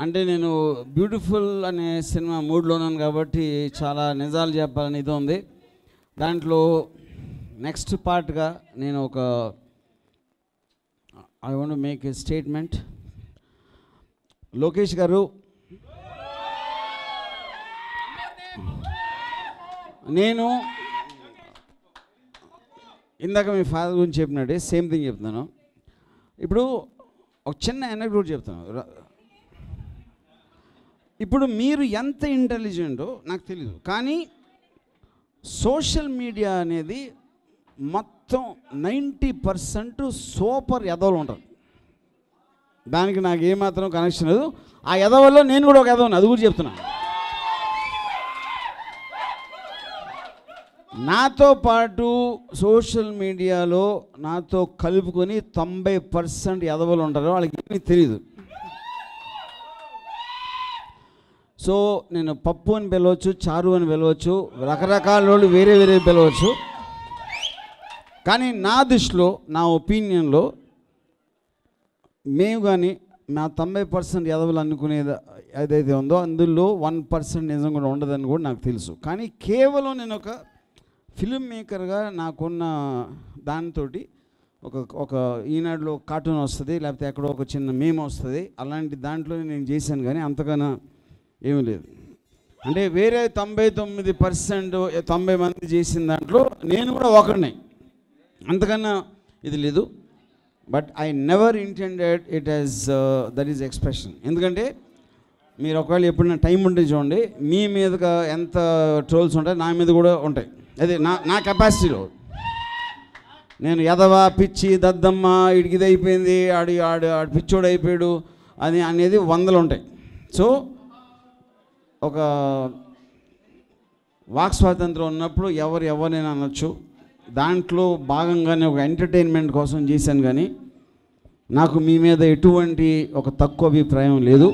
అంటే నేను బ్యూటిఫుల్ అనే సినిమా మూడ్లో ఉన్నాను కాబట్టి చాలా నిజాలు చెప్పాలని ఇది ఉంది దాంట్లో నెక్స్ట్ పార్ట్గా నేను ఒక I want make a statement Lokesh గారు నేను ఇందాక మీ ఫాదర్ గురించి చెప్పినట్టే సేమ్ థింగ్ చెప్తున్నాను ఇప్పుడు ఒక చిన్న ఎనక్డోట్ చెప్తాను ర- ఇప్పుడు మీరు ఎంత ఇంటెలిజెంటో నాకు తెలియదు కానీ సోషల్ మీడియా అనేది మొత్తం నైంటీ పర్సెంట్ సూపర్ ఎదవలు ఉంటారు దానికి నాకు ఏమాత్రం కనెక్షన్ లేదు ఆ ఎదవల్లో నేను కూడా ఒక ఎదవని అది కూడా చెప్తున్నాను నాతో పాటు సోషల్ మీడియాలో నాతో కలుపుకొని తొంభై పర్సెంట్ ఎదవలు ఉంటారు వాళ్ళకి ఏమీ తెలియదు సో నేను పప్పు అని పిలవచ్చు చారు అని పిలవచ్చు రకరకాల వాళ్ళు వేరే వేరే పిలవచ్చు కానీ నా దృష్టిలో నా ఒపీనియన్లో మేము కానీ నా తొంభై పర్సెంట్ ఎదవలు అనుకునేది ఏదైతే ఉందో అందులో వన్ పర్సెంట్ నిజం కూడా ఉండదని కూడా నాకు తెలుసు కానీ కేవలం నేను ఒక ఫిలిం మేకర్గా నాకున్న దాంతో ఒక ఒక ఈనాడులో కార్టూన్ వస్తుంది లేకపోతే ఎక్కడో ఒక చిన్న మేమ్ వస్తుంది అలాంటి దాంట్లో నేను చేశాను కానీ అంతకన్నా ఏమీ లేదు అంటే వేరే తొంభై తొమ్మిది పర్సెంట్ తొంభై మంది చేసిన దాంట్లో నేను కూడా ఒకడిని అంతకన్నా ఇది లేదు but I never intended it as that is expression ఎందుకంటే మీరు ఒకవేళ ఎప్పుడైనా టైం ఉంటే చూడండి మీ మీదగా ఎంత ట్రోల్స్ ఉంటాయి నా మీద కూడా ఉంటాయి అదే నా నా కెపాసిటీలో నేను ఎదవ పిచ్చి దద్దమ్మ ఇడికి ఇది అయిపోయింది ఆడి ఆడు ఆడు పిచ్చోడు అయిపోయాడు అని అనేది వందలు ఉంటాయి సో ఒక వాక్ స్వాతంత్రం ఉన్నప్పుడు ఎవరు ఎవరైనా అనొచ్చు దాంట్లో భాగంగానే ఒక ఎంటర్టైన్మెంట్ కోసం చేశాను కానీ నాకు మీ మీద ఎటువంటి ఒక తక్కువ అభిప్రాయం లేదు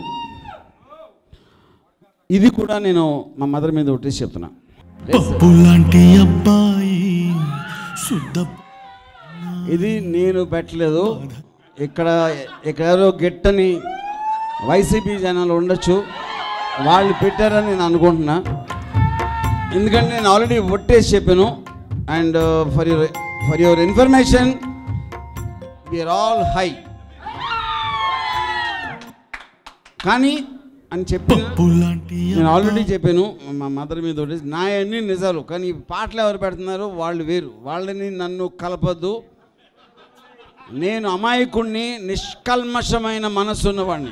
ఇది కూడా నేను మా మదర్ మీద ఒట్టేసి చెప్తున్నా పప్పు లాంటి అబ్బాయి శుద్ధ ఇది నేను పెట్టలేదు ఇక్కడ ఇక్కడ ఎవరో గిట్టని వైసీపీ జనాలు ఉండొచ్చు వాళ్ళు పెట్టారని నేను అనుకుంటున్నా ఎందుకంటే నేను ఆల్రెడీ ఒట్టేసి చెప్పాను and for your for your information we're all high కానీ అని చెప్పిన పప్పు లాంటి నేను ఆల్రెడీ చెప్పాను మా మదర్ మీద ఒకటి, నా అన్ని నిజాలు కానీ ఈ పాటలు ఎవరు పెడుతున్నారో వాళ్ళు వేరు వాళ్ళని నన్ను కలపద్దు నేను అమాయకుణ్ణి నిష్కల్మషమైన మనస్సు ఉన్నవాడిని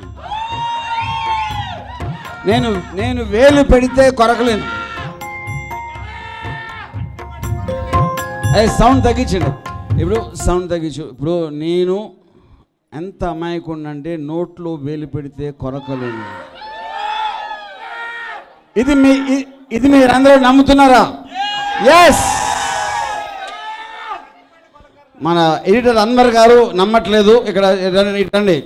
నేను నేను వేలు పెడితే కొరకలేను అదే సౌండ్ తగ్గించండి ఇప్పుడు సౌండ్ తగ్గించు ఇప్పుడు నేను ఎంత అమాయకుడిని అంటే నోట్లో వేలు పెడితే కొరకలేను ఇది మీ ఇ- ఇది మీరందరూ నమ్ముతున్నారా ఎస్ మన ఎడిటర్ అన్వర్ గారు నమ్మట్లేదు ఇక్కడ రండి, ఇటు రండి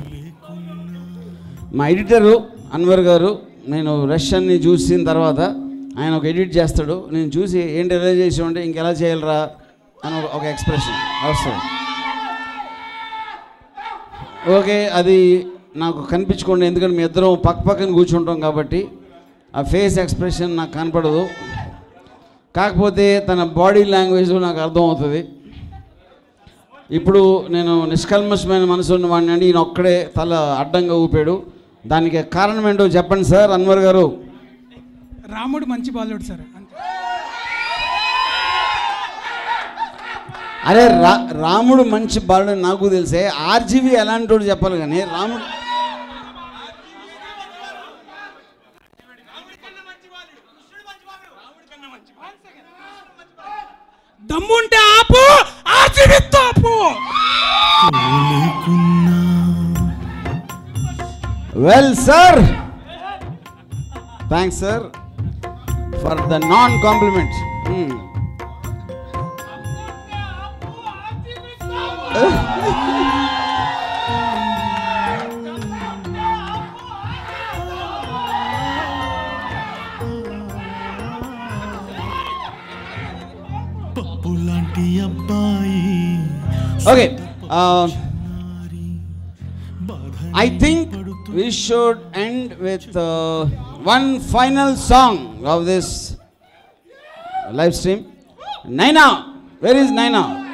మా ఎడిటరు అన్వర్ గారు నేను రష్యన్ని చూసిన తర్వాత ఆయన ఒక ఎడిట్ చేస్తాడు నేను చూసి ఏంటి ఎలా చేసి ఉంటే ఇంకెలా చేయాలరా అని ఒక- ఒక ఎక్స్ప్రెషన్ వస్తుంది ఓకే అది నాకు కనిపించుకోండి ఎందుకంటే మీ ఇద్దరం పక్క పక్కన కూర్చుంటాం కాబట్టి ఆ ఫేస్ ఎక్స్ప్రెషన్ నాకు కనపడదు కాకపోతే తన బాడీ లాంగ్వేజ్ నాకు అర్థమవుతుంది ఇప్పుడు నేను నిష్కల్మషమైన మనసు ఉన్నవాడిని అండి ఈయన ఒక్కడే తల అడ్డంగా ఊపాడు దానికి కారణం ఏంటో చెప్పండి సార్ అన్వర్ గారు రాముడు మంచి బాలుడు సార్ అంతే అరే రా రాముడు మంచి బాలుడు నాకు తెలిసే ఆర్జీవి ఎలాంటి వాడు చెప్పాలి కానీ రాముడు దమ్ముంటే ఆపు ఆర్జీవితో ఆపు లేకున్నా well sir thanks sir for the non compliment పప్పు లాంటి అబ్బాయి ఓకే బాధ I think we should end with uh, one final song of this live stream. Naina, where is Naina?